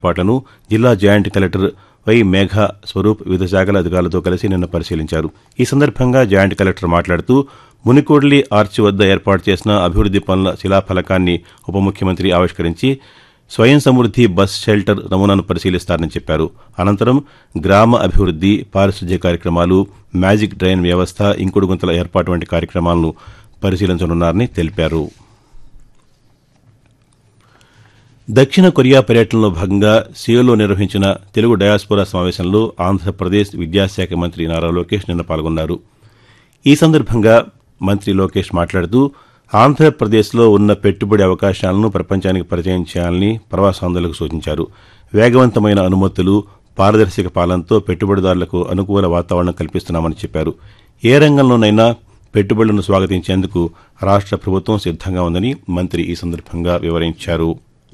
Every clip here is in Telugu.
ఏర్పాట్లను జిల్లా జాయింట్ కలెక్టర్ వై మేఘ స్వరూప్ వివిధ శాఖల అధికారులతో కలిసి నిన్న పరిశీలించారు ఈ సందర్భంగా జాయింట్ కలెక్టర్ మాట్లాడుతూ మునికోడ్లి ఆర్చి వద్ద ఏర్పాటు చేసిన అభివృద్ది పనుల శిలాఫలకాన్ని ఉప ముఖ్యమంత్రి ఆవిష్కరించి స్వయం సమృద్ది బస్ షెల్టర్ నమూనాను పరిశీలిస్తారని చెప్పారు అనంతరం గ్రామ అభివృద్ది పారిశుద్ధ్య కార్యక్రమాలు మ్యాజిక్ డ్రైన్ వ్యవస్థ ఇంకుడు గుంతల ఏర్పాటు వంటి కార్యక్రమాలను పరిశీలించనున్నారని తెలిపారు దక్షిణ కొరియా పర్యటనలో భాగంగా సియోల్లో నిర్వహించిన తెలుగు డయాస్పోరా సమావేశంలో ఆంధ్రప్రదేశ్ విద్యాశాఖ మంత్రి నారా లోకేష్ నిన్న పాల్గొన్నారు ఈ సందర్భంగా మంత్రి లోకేష్ మాట్లాడుతూ ఆంధ్రప్రదేశ్లో ఉన్న పెట్టుబడి అవకాశాలను ప్రపంచానికి పరిచయం చేయాలని ప్రవాసాంధ్రులకు సూచించారు వేగవంతమైన అనుమతులు పారదర్శక పాలనతో పెట్టుబడిదారులకు అనుకూల వాతావరణం కల్పిస్తున్నామని చెప్పారు ఏ రంగంలోనైనా పెట్టుబడులను స్వాగతించేందుకు రాష్ట్ర ప్రభుత్వం సిద్ధంగా ఉందని మంత్రి ఈ సందర్భంగా వివరించారు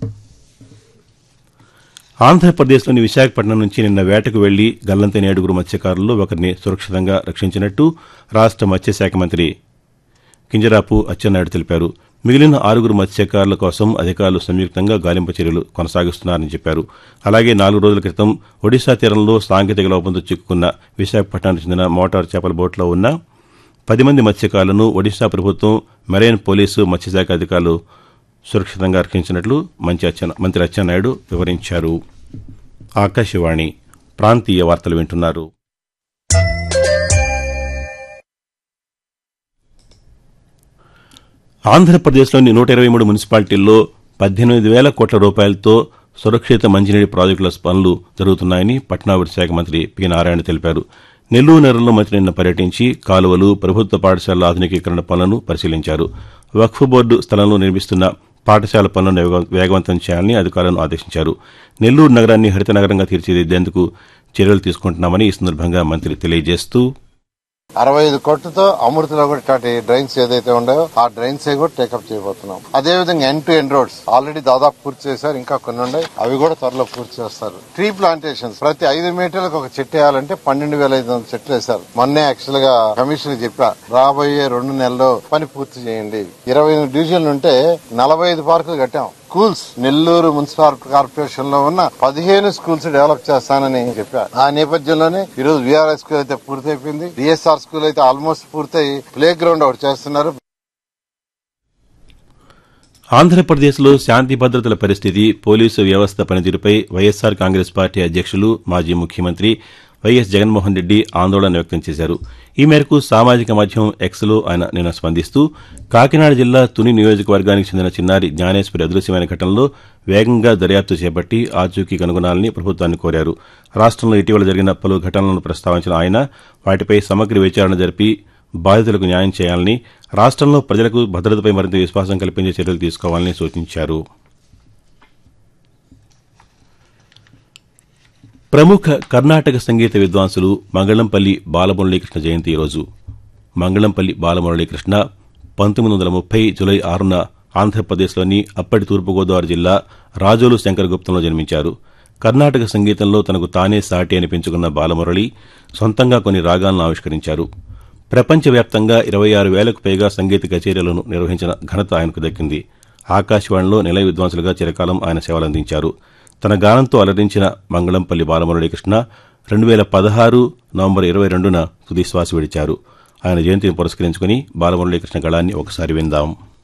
ఆంధ్రప్రదేశ్లోని విశాఖపట్నం నుంచి నిన్న వేటకు వెళ్లి గల్లంతైన ఏడుగురు మత్స్యకారుల్లో ఒకరిని సురక్షితంగా రక్షించినట్టు రాష్ట్ర మత్స్యశాఖ మంత్రి కింజరాపు అచ్చెన్నాయుడు తెలిపారు మిగిలిన ఆరుగురు మత్స్యకారుల కోసం అధికారులు సంయుక్తంగా గాలింపు చర్యలు కొనసాగిస్తున్నారని చెప్పారు అలాగే నాలుగు రోజుల క్రితం ఒడిశా తీరంలో సాంకేతిక లోపంతో చిక్కుకున్న విశాఖపట్నానికి చెందిన మోటార్ చేపల బోట్లో ఉన్న పది మంది మత్స్యకారులను ఒడిశా ప్రభుత్వం మెరైన్ పోలీసు మత్స్యశాఖ అధికారులు సురక్షితంగా రక్షించినట్లు మంచి అచ్చెన్న మంత్రి అచ్చెన్నాయుడు వివరించారు ఆకాశవాణి ప్రాంతీయ వార్తలు వింటున్నారు ఆంధ్రప్రదేశ్లోని నూట ఇరవై మూడు మున్సిపాలిటీల్లో పద్దెనిమిది వేల కోట్ల రూపాయలతో సురక్షిత మంచినీటి ప్రాజెక్టుల పనులు జరుగుతున్నాయని పట్టణాభివృద్ధి శాఖ మంత్రి పి నారాయణ తెలిపారు నెల్లూరు నగరంలో మంత్రి నిన్న పర్యటించి కాలువలు ప్రభుత్వ పాఠశాలల ఆధునికీకరణ పనులను పరిశీలించారు వక్ఫ్ బోర్డు స్థలంలో నిర్మిస్తున్న పాఠశాల పనులను వేగ- వేగవంతం చేయాలని అధికారులను ఆదేశించారు నెల్లూరు నగరాన్ని హరిత నగరంగా తీర్చిదిద్దేందుకు చర్యలు తీసుకుంటున్నామని ఈ సందర్భంగా మంత్రి తెలియజేస్తూ అరవై ఐదు కోట్లతో అమృతలో కూడా ఇట్లాంటి డ్రైన్స్ ఏదైతే ఉన్నాయో ఆ డ్రైన్స్ కూడా టేకప్ చేయబోతున్నాం అదే విధంగా end to end roads already దాదాపు పూర్తి చేశారు ఇంకా కొన్ని ఉన్నాయి అవి కూడా త్వరలో పూర్తి చేస్తారు ట్రీ ప్లాంటేషన్స్ ప్రతి ఐదు మీటర్లకు ఒక చెట్టు వేయాలంటే పన్నెండు వేల ఐదు వందల చెట్లు వేశారు మొన్నే యాక్చువల్ గా కమిషన్ చెప్పా రాబోయే రెండు నెలల్లో పని పూర్తి చేయండి ఇరవై ఎనిమిది డివిజన్లు ఉంటే నలభై ఐదు పార్కులు కట్టాం స్కూల్స్ నెల్లూరు మున్సిపల్ కార్పొరేషన్ లో ఉన్న పదిహేను స్కూల్స్ డెవలప్ చేస్తానని చెప్పారు ఆ నేపథ్యంలోనే ఈ రోజు విఆర్ఎస్ స్కూల్ అయితే పూర్తయిపోయింది డిఎస్ఆర్ స్కూల్ అయితే ఆల్మోస్ట్ పూర్తయి ప్లే గ్రౌండ్ ఒకటి చేస్తున్నారు ఆంధ్రప్రదేశ్లో శాంతి భద్రతల పరిస్థితి పోలీసు వ్యవస్థ పనితీరుపై వైఎస్సార్ కాంగ్రెస్ పార్టీ అధ్యక్షులు మాజీ ముఖ్యమంత్రి వైఎస్ జగన్మోహన్ రెడ్డి ఆందోళన వ్యక్తం చేశారు ఈ మేరకు సామాజిక మాధ్యమం ఎక్స్లో ఆయన నిన్న స్పందిస్తూ కాకినాడ జిల్లా తుని నియోజకవర్గానికి చెందిన చిన్నారి జ్ఞానేశ్వరి అదృశ్యమైన ఘటనలో వేగంగా దర్యాప్తు చేపట్టి ఆచూకీ కనుగొనాలని ప్రభుత్వాన్ని కోరారు రాష్ట్రంలో ఇటీవల జరిగిన పలు ఘటనలను ప్రస్తావించిన ఆయన వాటిపై సమగ్ర విచారణ జరిపి బాధితులకు న్యాయం చేయాలని రాష్ట్రంలో ప్రజలకు భద్రతపై మరింత విశ్వాసం కల్పించే చర్యలు తీసుకోవాలని సూచించారు ప్రముఖ కర్ణాటక సంగీత విద్వాంసులు మంగళంపల్లి బాలమురళీకృష్ణ జయంతి ఈరోజు మంగళంపల్లి బాలమురళీకృష్ణ పంతొమ్మిది వందల ముప్పై జులై ఆరున ఆంధ్రప్రదేశ్లోని అప్పటి తూర్పుగోదావరి జిల్లా రాజోలు శంకరగుప్తంలో జన్మించారు కర్ణాటక సంగీతంలో తనకు తానే సాటి అనిపించుకున్న బాలమురళి సొంతంగా కొన్ని రాగాలను ఆవిష్కరించారు ప్రపంచవ్యాప్తంగా ఇరవై ఆరు వేలకు పైగా సంగీత కచేరీలను నిర్వహించిన ఘనత ఆయనకు దక్కింది ఆకాశవాణిలో నిలయ విద్వాంసులుగా చిరకాలం ఆయన సేవలందించారు తన గానంతో అలరించిన మంగళంపల్లి బాలమురళీకృష్ణ రెండు వేల పదహారు నవంబర్ ఇరవై రెండున తుది శ్వాస విడిచారు ఆయన జయంతిని పురస్కరించుకుని బాలమురళీకృష్ణ గళాన్ని ఒకసారి విందాం